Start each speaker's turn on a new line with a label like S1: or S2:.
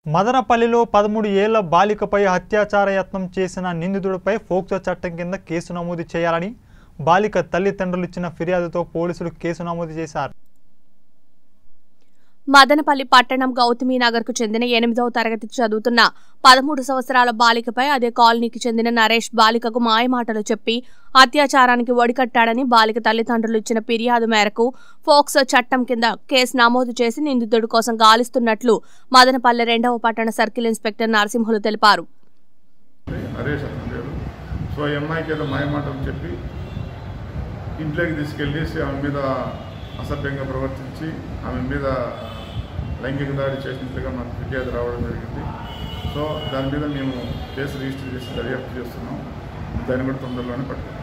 S1: మదనపల్లిలో పదమూడు ఏళ్ల బాలికపై అత్యాచార యత్నం చేసిన నిందితుడిపై ఫోక్సో చట్టం కింద కేసు నమోదు చేయాలని బాలిక తల్లిదండ్రులు ఇచ్చిన ఫిర్యాదుతో పోలీసులు కేసు నమోదు చేశారు
S2: మదనపల్లి పట్టణం గౌతమి నగర్ కు చెందిన ఎనిమిదవ తరగతి చదువుతున్న పదమూడు సంవత్సరాల బాలికపై అదే కాలనీకి చెందిన నరేష్ బాలికకు మాయమాటలు చెప్పి అత్యాచారానికి ఒడికట్టాడని బాలిక తల్లిదండ్రులు ఇచ్చిన ఫిర్యాదు మేరకు ఫోక్సో చట్టం కింద కేసు నమోదు చేసి నిందితుడి కోసం గాలిస్తున్నట్లు మదనపల్లి రెండవ పట్టణ సర్కిల్ ఇన్స్పెక్టర్ నరసింహులు తెలిపారు
S3: నరేష్ అతని పేరు సో ఈ అమ్మాయికి ఏదో మాయమాటలు చెప్పి ఇంట్లోకి తీసుకెళ్ళేసి ఆమె మీద అసభ్యంగా ప్రవర్తించి ఆమె మీద లైంగిక దాడి చేసినట్లుగా మాకు ఫిర్యాదు రావడం జరిగింది సో దాని మీద మేము కేసు రిజిస్టర్ చేసి దర్యాప్తు చేస్తున్నాం దాన్ని కూడా తొందరలోనే పట్టుకుంటాం